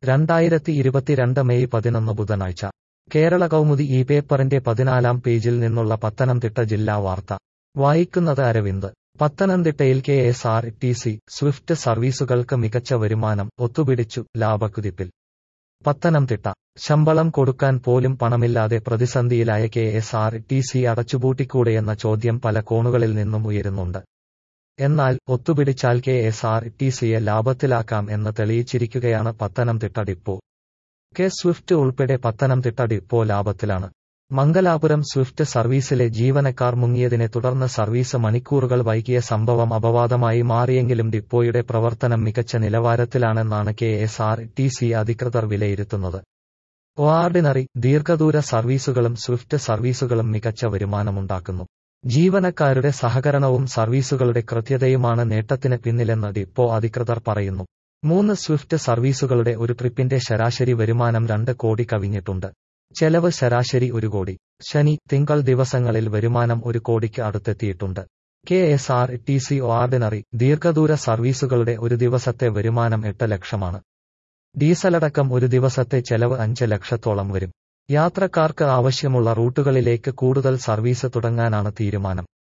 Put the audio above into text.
രണ്ടായിരത്തി ഇരുപത്തിരണ്ട് മെയ് പതിനൊന്ന് ബുധനാഴ്ച കേരള കൗമുദി ഈ പേപ്പറിന്റെ പതിനാലാം പേജിൽ നിന്നുള്ള പത്തനംതിട്ട ജില്ലാ വാർത്ത വായിക്കുന്നത് അരവിന്ദ് പത്തനംതിട്ടയിൽ K S R T C Swift സർവീസുകൾക്ക് മികച്ച വരുമാനം ഒത്തുപിടിച്ചു ലാഭക്കുതിപ്പിൽ പത്തനംതിട്ട ശമ്പളം കൊടുക്കാൻ പോലും പണമില്ലാതെ പ്രതിസന്ധിയിലായ K S R T C അടച്ചുപൂട്ടിക്കൂടെയെന്ന ചോദ്യം പല കോണുകളിൽ നിന്നും ഉയരുന്നുണ്ട് എന്നാൽ ഒത്തുപിടിച്ചാൽ കെ എസ് ആർ ടി സിയെ ലാഭത്തിലാക്കാം എന്ന് തെളിയിച്ചിരിക്കുകയാണ് പത്തനംതിട്ട ഡിപ്പോ കെ സ്വിഫ്റ്റ് ഉൾപ്പെടെ പത്തനംതിട്ട ഡിപ്പോ ലാഭത്തിലാണ് മംഗലാപുരം സ്വിഫ്റ്റ് സർവീസിലെ ജീവനക്കാർ മുങ്ങിയതിനെ തുടർന്ന് സർവീസ് മണിക്കൂറുകൾ വൈകിയ സംഭവം അപവാദമായി മാറിയെങ്കിലും ഡിപ്പോയുടെ പ്രവർത്തനം മികച്ച നിലവാരത്തിലാണെന്നാണ് K S R T C അധികൃതർ വിലയിരുത്തുന്നത് ഓർഡിനറി ദീർഘദൂര സർവീസുകളും സ്വിഫ്റ്റ് സർവീസുകളും മികച്ച വരുമാനമുണ്ടാക്കുന്നു ജീവനക്കാരുടെ സഹകരണവും സർവീസുകളുടെ കൃത്യതയുമാണ് നേട്ടത്തിന് പിന്നിലെന്ന് ഡിപ്പോ അധികൃതർ പറയുന്നു മൂന്ന് സ്വിഫ്റ്റ് സർവീസുകളുടെ ഒരു ട്രിപ്പിന്റെ ശരാശരി വരുമാനം രണ്ട് കോടി കവിഞ്ഞിട്ടുണ്ട് ചെലവ് ശരാശരി ഒരു കോടി ശനി തിങ്കൾ ദിവസങ്ങളിൽ വരുമാനം ഒരു കോടിക്ക് അടുത്തെത്തിയിട്ടുണ്ട് K S R T C ordinary ദീർഘദൂര സർവീസുകളുടെ ഒരു ദിവസത്തെ വരുമാനം എട്ട് ലക്ഷമാണ് ഡീസലടക്കം ഒരു ദിവസത്തെ ചെലവ് അഞ്ച് ലക്ഷത്തോളം വരും യാത്രക്കാർക്ക് ആവശ്യമുള്ള റൂട്ടുകളിലേക്ക് കൂടുതൽ സർവീസ് തുടങ്ങാനാണ് തീരുമാനം